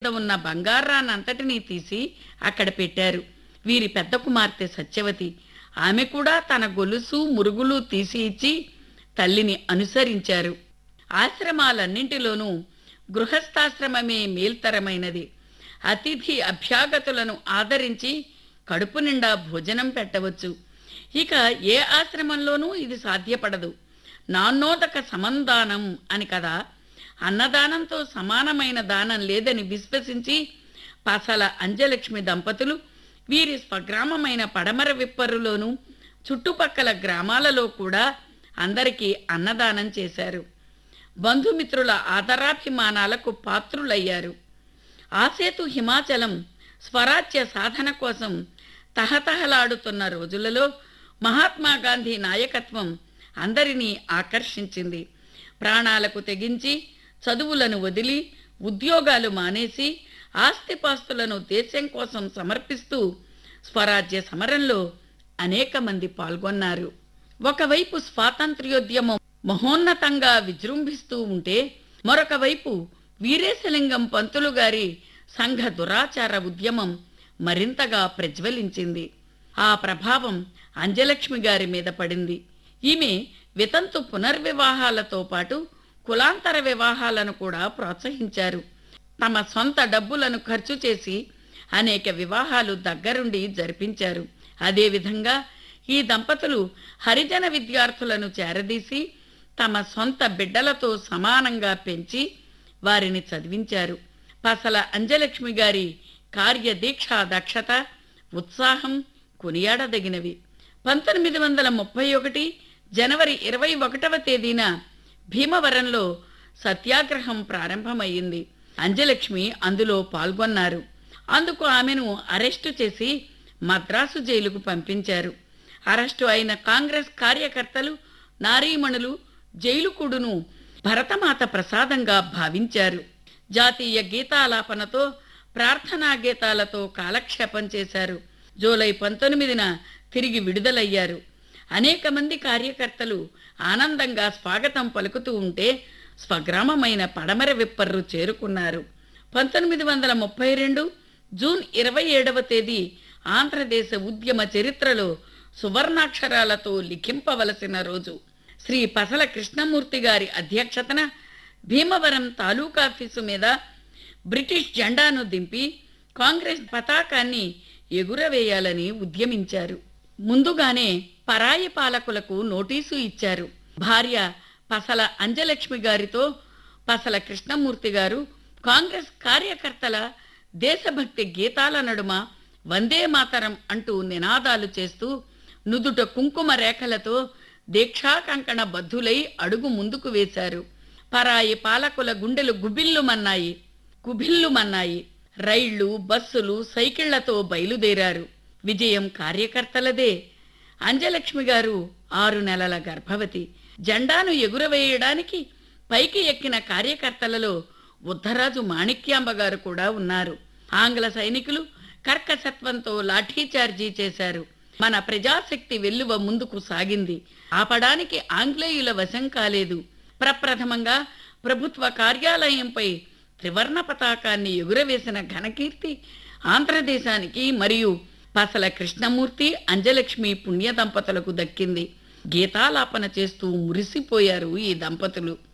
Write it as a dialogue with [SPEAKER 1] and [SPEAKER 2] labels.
[SPEAKER 1] ఉన్న బంగారాన్నంతటినీ తీసి అక్కడ పెట్టారు వీరి పెద్ద కుమార్తె సత్యవతి ఆమె కూడా తన గొలుసు మురుగులు తీసి ఇచ్చి తల్లిని అనుసరించారు ఆశ్రమాలన్నింటిలోనూ గృహస్థాశ్రమమే మేల్తరమైనది అతిథి అభ్యాగతులను ఆదరించి కడుపు నిండా భోజనం పెట్టవచ్చు ఇక ఏ ఆశ్రమంలోనూ ఇది సాధ్యపడదు నాన్నోదక సమందానం అని కదా అన్నదానంతో సమానమైన దానం లేదని విశ్వసించి పసల అంజలక్ష్మి దంపతులు వీరి స్వగ్రామమైన పడమర విప్పరులోను చుట్టుపక్కల గ్రామాలలో కూడా అందరికీ అన్నదానం చేశారు బంధుమిత్రుల ఆదరాభిమానాలకు పాత్రులయ్యారు ఆసేతు హిమాచలం స్వరాజ్య సాధన కోసం తహతహలాడుతున్న రోజులలో మహాత్మా గాంధీ నాయకత్వం అందరినీ ఆకర్షించింది ప్రాణాలకు తెగించి చదువులను వదిలి ఉద్యోగాలు మానేసి ఆస్తిపాస్తులను దేశం కోసం సమర్పిస్తూ స్వరాజ్య సమరంలో అనేక మంది పాల్గొన్నారు ఒకవైపు స్వాతంత్ర్యోద్యమం మహోన్నతంగా విజృంభిస్తూ ఉంటే మరొక వైపు వీరేశలింగం పంతులు గారి సంఘ దురాచార ఉద్యమం మరింతగా ప్రజ్వలించింది ఆ ప్రభావం అంజలక్ష్మి గారి మీద పడింది ఈమె వితంతు పునర్వివాహాలతో పాటు కులాంతర వివాహాలను కూడా ప్రోత్సహించారు తమ సొంత డబ్బులను ఖర్చు చేసి అనేక వివాహాలు దగ్గరుండి జరిపించారు అదేవిధంగా ఈ దంపతులు హరిజన విద్యార్థులను చేరదీసి తమ సొంత బిడ్డలతో సమానంగా పెంచి వారిని చదివించారు పసల అంజలక్ష్మి గారి కార్యదీక్షా దక్షత ఉత్సాహం కొనియాడదగినవి పంతొమ్మిది వందల ముప్పై ఒకటి జనవరి ఇరవై ఒకటవ తేదీన భీమవరంలో సత్యాగ్రహం ప్రారంభమయ్యింది అంజలక్ష్మి అందులో పాల్గొన్నారు అందుకు ఆమెను అరెస్టు చేసి మద్రాసు జైలుకు పంపించారు అరెస్టు అయిన కాంగ్రెస్ కార్యకర్తలు నారీమణులు జైలుకుడును భరతమాత ప్రసాదంగా భావించారు జాతీయ గీతాలాపనతో ప్రార్థనా గీతాలతో కాలక్షేపం చేశారు జూలై పంతొమ్మిదిన తిరిగి విడుదలయ్యారు అనేక మంది కార్యకర్తలు ఆనందంగా స్వాగతం పలుకుతూ ఉంటే స్వగ్రామమైన పడమర విప్పర్రు చేరుకున్నారు పంతొమ్మిది వందల ముప్పై రెండు జూన్ ఇరవై ఏడవ తేదీ ఆంధ్రదేశ ఉద్యమ చరిత్రలో సువర్ణాక్షరాలతో లిఖింపవలసిన రోజు శ్రీ పసల కృష్ణమూర్తి గారి అధ్యక్షతన భీమవరం తాలూకాఫీసు మీద బ్రిటిష్ జెండాను దింపి కాంగ్రెస్ పతాకాన్ని ఎగురవేయాలని ఉద్యమించారు ముందుగానే పరాయి పాలకులకు నోటీసు ఇచ్చారు భార్య పసల అంజలక్ష్మి గారితో పసల కృష్ణమూర్తి గారు కాంగ్రెస్ కార్యకర్తల దేశభక్తి గీతాల నడుమ వందే మాతరం అంటూ నినాదాలు చేస్తూ నుదుట కుంకుమ రేఖలతో దీక్షా కంకణ బద్ధులై అడుగు ముందుకు వేశారు పరాయి పాలకుల గుండెలు గుబిల్లుమన్నాయి గుబిల్లుమన్నాయి రైళ్లు బస్సులు సైకిళ్లతో బయలుదేరారు విజయం కార్యకర్తలదే అంజలక్ష్మి గారు ఆరు నెలల గర్భవతి జెండాను ఎగురవేయడానికి పైకి ఎక్కిన కార్యకర్తలలో ఉద్ధరాజు మాణిక్యాంబ గారు కూడా ఉన్నారు ఆంగ్ల సైనికులు కర్కశత్వంతో లాఠీచార్జీ చేశారు మన ప్రజాశక్తి వెల్లువ ముందుకు సాగింది ఆపడానికి ఆంగ్లేయుల వశం కాలేదు ప్రప్రథమంగా ప్రభుత్వ కార్యాలయంపై త్రివర్ణ పతాకాన్ని ఎగురవేసిన ఘనకీర్తి ఆంధ్రదేశానికి మరియు పసల కృష్ణమూర్తి అంజలక్ష్మి పుణ్య దంపతులకు దక్కింది గీతాలాపన చేస్తూ మురిసిపోయారు ఈ దంపతులు